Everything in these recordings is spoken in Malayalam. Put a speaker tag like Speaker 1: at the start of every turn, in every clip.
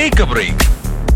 Speaker 1: take a break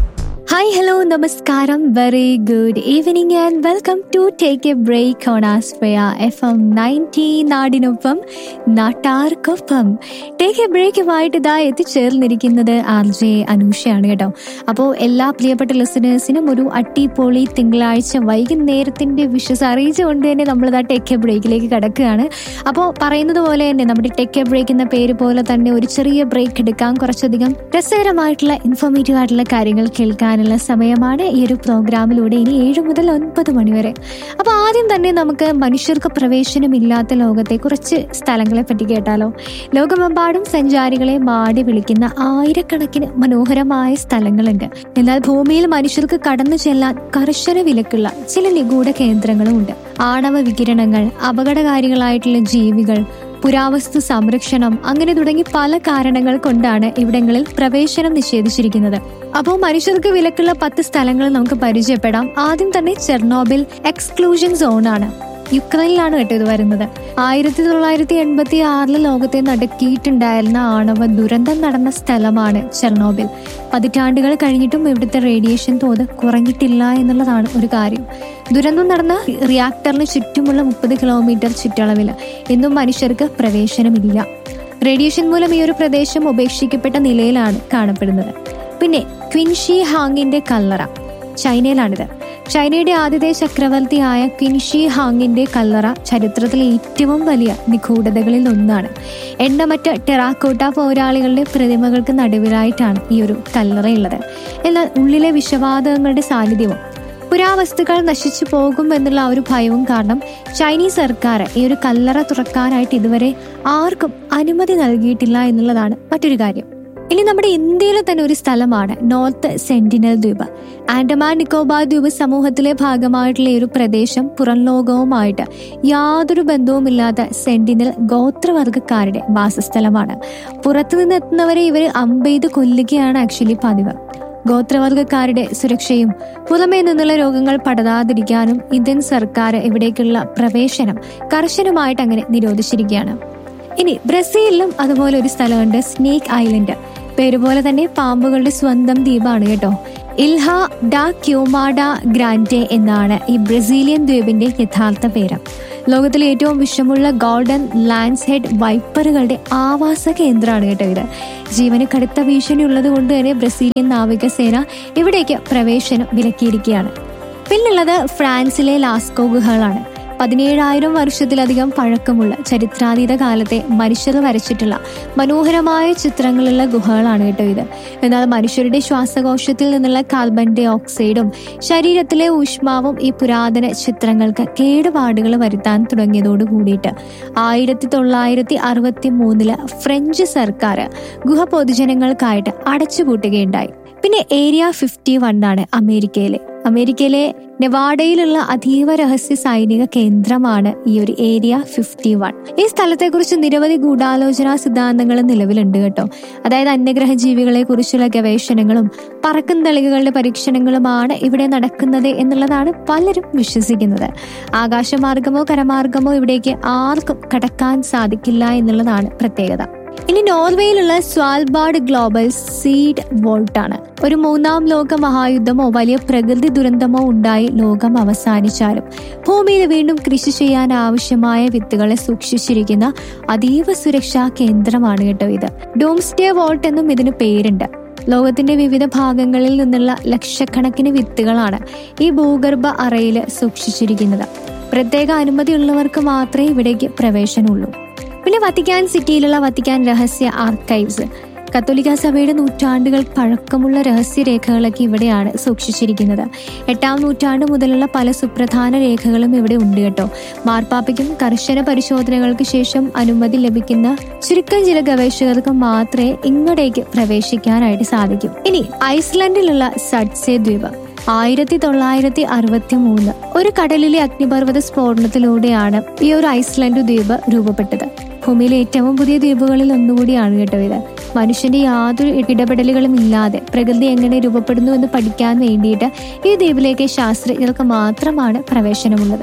Speaker 2: hi hello നമസ്കാരം very good evening and welcome to take a break on ആസ്ഫയ എഫ് എം നയൻറ്റി നാടിനൊപ്പം നാട്ടാർക്കൊപ്പം ടേക്ക് എ ബ്രേക്കുമായിട്ട് ഇതാ എത്തിച്ചേർന്നിരിക്കുന്നത് ആർ ജെ അനൂഷയാണ് കേട്ടോ അപ്പോൾ എല്ലാ പ്രിയപ്പെട്ട ലിസണേഴ്സിനും ഒരു അട്ടിപ്പൊളി തിങ്കളാഴ്ച വൈകുന്നേരത്തിന്റെ വിഷസ് അറിയിച്ചുകൊണ്ട് തന്നെ നമ്മളിതാ ടേക്ക് എ ബ്രേക്കിലേക്ക് കിടക്കുകയാണ് അപ്പോൾ പറയുന്നത് പോലെ തന്നെ നമ്മുടെ ടേക്ക് എ ബ്രേക്ക് എന്ന പേര് പോലെ തന്നെ ഒരു ചെറിയ ബ്രേക്ക് എടുക്കാൻ കുറച്ചധികം രസകരമായിട്ടുള്ള ഇൻഫോർമേറ്റീവ് ആയിട്ടുള്ള കാര്യങ്ങൾ കേൾക്കാനുള്ള സമയമാണ് ഈ ഒരു പ്രോഗ്രാമിലൂടെ ഇനി ഏഴ് മുതൽ ഒൻപത് മണിവരെ അപ്പൊ ആദ്യം തന്നെ നമുക്ക് മനുഷ്യർക്ക് പ്രവേശനമില്ലാത്ത ലോകത്തെ കുറച്ച് സ്ഥലങ്ങളെ പറ്റി കേട്ടാലോ ലോകമെമ്പാടും സഞ്ചാരികളെ മാടി വിളിക്കുന്ന ആയിരക്കണക്കിന് മനോഹരമായ സ്ഥലങ്ങളുണ്ട് എന്നാൽ ഭൂമിയിൽ മനുഷ്യർക്ക് കടന്നു ചെല്ലാൻ കർശന വിലക്കുള്ള ചില നിഗൂഢ കേന്ദ്രങ്ങളുമുണ്ട് ആണവ വികിരണങ്ങൾ അപകടകാരികളായിട്ടുള്ള ജീവികൾ പുരാവസ്തു സംരക്ഷണം അങ്ങനെ തുടങ്ങി പല കാരണങ്ങൾ കൊണ്ടാണ് ഇവിടങ്ങളിൽ പ്രവേശനം നിഷേധിച്ചിരിക്കുന്നത് അപ്പോൾ മനുഷ്യർക്ക് വിലക്കുള്ള പത്ത് സ്ഥലങ്ങൾ നമുക്ക് പരിചയപ്പെടാം ആദ്യം തന്നെ ചെർണോബിൽ എക്സ്ക്ലൂഷൻ സോണാണ് യുക്രൈനിലാണ് കേട്ടോ ഇത് വരുന്നത് ആയിരത്തി തൊള്ളായിരത്തി എൺപത്തി ആറിൽ ലോകത്തെ നടുക്കിയിട്ടുണ്ടായിരുന്ന ആണവ ദുരന്തം നടന്ന സ്ഥലമാണ് ചെർണോബിൽ പതിറ്റാണ്ടുകൾ കഴിഞ്ഞിട്ടും ഇവിടുത്തെ റേഡിയേഷൻ തോത് കുറഞ്ഞിട്ടില്ല എന്നുള്ളതാണ് ഒരു കാര്യം ദുരന്തം നടന്ന റിയാക്ടറിന് ചുറ്റുമുള്ള മുപ്പത് കിലോമീറ്റർ ചുറ്റളവിൽ ഇന്നും മനുഷ്യർക്ക് പ്രവേശനമില്ല റേഡിയേഷൻ മൂലം ഈ ഒരു പ്രദേശം ഉപേക്ഷിക്കപ്പെട്ട നിലയിലാണ് കാണപ്പെടുന്നത് പിന്നെ ക്വിൻഷി ഹാങ്ങിന്റെ കല്ലറ ചൈനയിലാണിത് ചൈനയുടെ ആദ്യത്തെ ചക്രവർത്തിയായ ക്വിൻഷി ഹാങ്ങിന്റെ കല്ലറ ചരിത്രത്തിലെ ഏറ്റവും വലിയ നിഗൂഢതകളിൽ ഒന്നാണ് എണ്ണമറ്റ ടെറാക്കോട്ട പോരാളികളുടെ പ്രതിമകൾക്ക് നടുവിലായിട്ടാണ് ഈ ഒരു കല്ലറയുള്ളത് എന്നാൽ ഉള്ളിലെ വിഷവാതകങ്ങളുടെ സാന്നിധ്യവും പുരാവസ്തുക്കൾ നശിച്ചു പോകും എന്നുള്ള ആ ഒരു ഭയവും കാരണം ചൈനീസ് സർക്കാർ ഈ ഒരു കല്ലറ തുറക്കാനായിട്ട് ഇതുവരെ ആർക്കും അനുമതി നൽകിയിട്ടില്ല എന്നുള്ളതാണ് മറ്റൊരു കാര്യം ഇനി നമ്മുടെ ഇന്ത്യയിലെ തന്നെ ഒരു സ്ഥലമാണ് നോർത്ത് സെന്റിനൽ ദ്വീപ് ആൻഡമാൻ നിക്കോബാർ ദ്വീപ് സമൂഹത്തിലെ ഭാഗമായിട്ടുള്ള ഈ ഒരു പ്രദേശം പുറം ലോകവുമായിട്ട് യാതൊരു ബന്ധവുമില്ലാത്ത സെന്റിനൽ ഗോത്രവർഗക്കാരുടെ വാസസ്ഥലമാണ് പുറത്തുനിന്ന് എത്തുന്നവരെ ഇവർ അമ്പെയ്ത് കൊല്ലുകയാണ് ആക്ച്വലി പതിവ് ഗോത്രവർഗക്കാരുടെ സുരക്ഷയും പുറമേ നിന്നുള്ള രോഗങ്ങൾ പടരാതിരിക്കാനും ഇന്ത്യൻ സർക്കാർ ഇവിടേക്കുള്ള പ്രവേശനം കർശനമായിട്ട് അങ്ങനെ നിരോധിച്ചിരിക്കുകയാണ് ഇനി ബ്രസീലിലും അതുപോലെ ഒരു സ്ഥലമുണ്ട് സ്നേക്ക് ഐലൻഡ് പേരുപോലെ തന്നെ പാമ്പുകളുടെ സ്വന്തം ദ്വീപാണ് കേട്ടോ ഇൽഹ ഡ ക്യൂമാഡ ഗ്രാൻഡെ എന്നാണ് ഈ ബ്രസീലിയൻ ദ്വീപിന്റെ യഥാർത്ഥ പേര് ലോകത്തിലെ ഏറ്റവും വിഷമുള്ള ഗോൾഡൻ ലാൻഡ്സ് ഹെഡ് വൈപ്പറുകളുടെ ആവാസ കേന്ദ്രമാണ് കേട്ടോ ഇത് ജീവന് കടുത്ത ഭീഷണി ഉള്ളത് കൊണ്ട് തന്നെ ബ്രസീലിയൻ നാവികസേന ഇവിടേക്ക് പ്രവേശനം വിലക്കിയിരിക്കുകയാണ് പിന്നുള്ളത് ഫ്രാൻസിലെ ലാസ്കോ ഗുഹകളാണ് പതിനേഴായിരം വർഷത്തിലധികം പഴക്കമുള്ള ചരിത്രാതീത കാലത്തെ മനുഷ്യർ വരച്ചിട്ടുള്ള മനോഹരമായ ചിത്രങ്ങളുള്ള ഗുഹകളാണ് കേട്ടോ ഇത് എന്നാൽ മനുഷ്യരുടെ ശ്വാസകോശത്തിൽ നിന്നുള്ള കാർബൺ ഡൈ ഓക്സൈഡും ശരീരത്തിലെ ഊഷ്മാവും ഈ പുരാതന ചിത്രങ്ങൾക്ക് കേടുപാടുകൾ വരുത്താൻ തുടങ്ങിയതോട് കൂടിയിട്ട് ആയിരത്തി തൊള്ളായിരത്തി അറുപത്തി മൂന്നില് ഫ്രഞ്ച് സർക്കാർ ഗുഹ പൊതുജനങ്ങൾക്കായിട്ട് അടച്ചുപൂട്ടുകയുണ്ടായി പിന്നെ ഏരിയ ഫിഫ്റ്റി വൺ ആണ് അമേരിക്കയിലെ അമേരിക്കയിലെ നെവാഡയിലുള്ള അതീവ രഹസ്യ സൈനിക കേന്ദ്രമാണ് ഈ ഒരു ഏരിയ ഫിഫ്റ്റി വൺ ഈ സ്ഥലത്തെക്കുറിച്ച് നിരവധി ഗൂഢാലോചനാ സിദ്ധാന്തങ്ങൾ നിലവിലുണ്ട് കേട്ടോ അതായത് അന്യഗ്രഹ ജീവികളെ കുറിച്ചുള്ള ഗവേഷണങ്ങളും പറക്കും തളികകളുടെ പരീക്ഷണങ്ങളുമാണ് ഇവിടെ നടക്കുന്നത് എന്നുള്ളതാണ് പലരും വിശ്വസിക്കുന്നത് ആകാശമാർഗമോ കരമാർഗമോ ഇവിടേക്ക് ആർക്കും കടക്കാൻ സാധിക്കില്ല എന്നുള്ളതാണ് പ്രത്യേകത ഇനി നോർവേയിലുള്ള സ്വാൽബാർഡ് ഗ്ലോബൽ സീഡ് വോൾട്ട് ആണ് ഒരു മൂന്നാം ലോക മഹായുദ്ധമോ വലിയ പ്രകൃതി ദുരന്തമോ ഉണ്ടായി ലോകം അവസാനിച്ചാലും ഭൂമിയിൽ വീണ്ടും കൃഷി ചെയ്യാൻ ആവശ്യമായ വിത്തുകളെ സൂക്ഷിച്ചിരിക്കുന്ന അതീവ സുരക്ഷാ കേന്ദ്രമാണ് കേട്ടോ ഇത് ഡോംസ്ഡേ വോൾട്ട് എന്നും ഇതിന് പേരുണ്ട് ലോകത്തിന്റെ വിവിധ ഭാഗങ്ങളിൽ നിന്നുള്ള ലക്ഷക്കണക്കിന് വിത്തുകളാണ് ഈ ഭൂഗർഭ അറയിൽ സൂക്ഷിച്ചിരിക്കുന്നത് പ്രത്യേക അനുമതിയുള്ളവർക്ക് മാത്രമേ ഇവിടേക്ക് പ്രവേശനമുള്ളൂ പിന്നെ വത്തിക്കാൻ സിറ്റിയിലുള്ള വത്തിക്കാൻ രഹസ്യ ആർക്കൈവ്സ് കത്തോലിക്ക സഭയുടെ നൂറ്റാണ്ടുകൾ പഴക്കമുള്ള രഹസ്യരേഖകളൊക്കെ ഇവിടെയാണ് സൂക്ഷിച്ചിരിക്കുന്നത് എട്ടാം നൂറ്റാണ്ട് മുതലുള്ള പല സുപ്രധാന രേഖകളും ഇവിടെ ഉണ്ട് കേട്ടോ മാർപ്പാപ്പയ്ക്കും കർശന പരിശോധനകൾക്ക് ശേഷം അനുമതി ലഭിക്കുന്ന ചുരുക്കം ചില ഗവേഷകർക്ക് മാത്രമേ ഇങ്ങോട്ടേക്ക് പ്രവേശിക്കാനായിട്ട് സാധിക്കൂ ഇനി ഐസ്ലൻഡിലുള്ള സഡ്സെ ദ്വീപ് ആയിരത്തി തൊള്ളായിരത്തി അറുപത്തി മൂന്ന് ഒരു കടലിലെ അഗ്നിപർവ്വത സ്ഫോടനത്തിലൂടെയാണ് ഈ ഒരു ഐസ്ലൻഡ് ദ്വീപ് രൂപപ്പെട്ടത് ഭൂമിയിലെ ഏറ്റവും പുതിയ ദ്വീപുകളിൽ ഒന്നുകൂടിയാണ് കേട്ടോ ഇത് മനുഷ്യന്റെ യാതൊരു ഇടപെടലുകളും ഇല്ലാതെ പ്രകൃതി എങ്ങനെ രൂപപ്പെടുന്നു എന്ന് പഠിക്കാൻ വേണ്ടിയിട്ട് ഈ ദ്വീപിലേക്ക് ശാസ്ത്രജ്ഞർക്ക് മാത്രമാണ് പ്രവേശനമുള്ളത്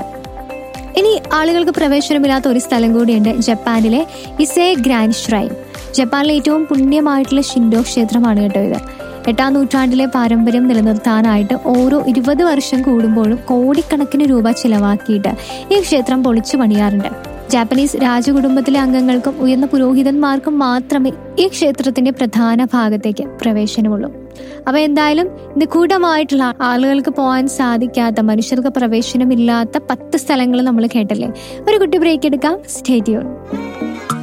Speaker 2: ഇനി ആളുകൾക്ക് പ്രവേശനമില്ലാത്ത ഒരു സ്ഥലം കൂടിയുണ്ട് ജപ്പാനിലെ ഇസേ ഗ്രാൻഡ് ഷ്രൈൻ ജപ്പാനിലെ ഏറ്റവും പുണ്യമായിട്ടുള്ള ഷിൻഡോ ക്ഷേത്രമാണ് കേട്ടോ ഇത് എട്ടാം നൂറ്റാണ്ടിലെ പാരമ്പര്യം നിലനിർത്താനായിട്ട് ഓരോ ഇരുപത് വർഷം കൂടുമ്പോഴും കോടിക്കണക്കിന് രൂപ ചിലവാക്കിയിട്ട് ഈ ക്ഷേത്രം പൊളിച്ചു പണിയാറുണ്ട് ജാപ്പനീസ് രാജകുടുംബത്തിലെ അംഗങ്ങൾക്കും ഉയർന്ന പുരോഹിതന്മാർക്കും മാത്രമേ ഈ ക്ഷേത്രത്തിന്റെ പ്രധാന ഭാഗത്തേക്ക് പ്രവേശനമുള്ളൂ അപ്പൊ എന്തായാലും നിഗൂഢമായിട്ടുള്ള ആളുകൾക്ക് പോകാൻ സാധിക്കാത്ത മനുഷ്യർക്ക് പ്രവേശനമില്ലാത്ത പത്ത് സ്ഥലങ്ങൾ നമ്മൾ കേട്ടല്ലേ ഒരു കുട്ടി ബ്രേക്ക് എടുക്കാം സ്റ്റേഡിയോൺ